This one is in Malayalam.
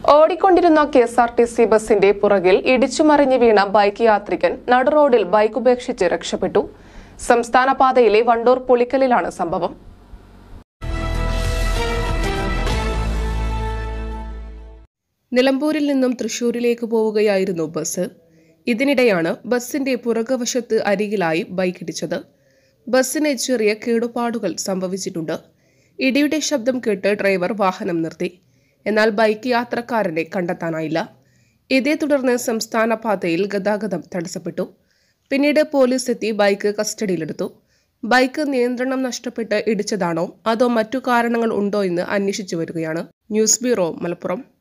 ഓടിക്കൊണ്ടിരുന്ന K S R T C ബസിന്റെ പുറകിൽ ഇടിച്ചുമറിഞ്ഞ് വീണ ബൈക്ക് യാത്രികൻ നടുറോഡിൽ ബൈക്ക് ഉപേക്ഷിച്ച് രക്ഷപ്പെട്ടു സംസ്ഥാന പാതയിലെ വണ്ടൂർ പുളിക്കലിലാണ് സംഭവം നിലമ്പൂരിൽ നിന്നും തൃശൂരിലേക്ക് പോവുകയായിരുന്നു ബസ് ഇതിനിടെയാണ് ബസിന്റെ പുറകുവശത്ത് അരികിലായി ബൈക്ക് ഇടിച്ചത് ബസ്സിന് ചെറിയ കേടുപാടുകൾ സംഭവിച്ചിട്ടുണ്ട് ഇടിയുടെ ശബ്ദം കേട്ട് ഡ്രൈവർ വാഹനം നിർത്തി എന്നാൽ ബൈക്ക് യാത്രക്കാരനെ കണ്ടെത്താനായില്ല ഇതേ തുടർന്ന് സംസ്ഥാന പാതയിൽ ഗതാഗതം തടസ്സപ്പെട്ടു പിന്നീട് പോലീസ് എത്തി ബൈക്ക് കസ്റ്റഡിയിലെടുത്തു ബൈക്ക് നിയന്ത്രണം നഷ്ടപ്പെട്ട് ഇടിച്ചതാണോ അതോ മറ്റു കാരണങ്ങൾ ഉണ്ടോ എന്ന് അന്വേഷിച്ചു വരികയാണ് ന്യൂസ് ബ്യൂറോ മലപ്പുറം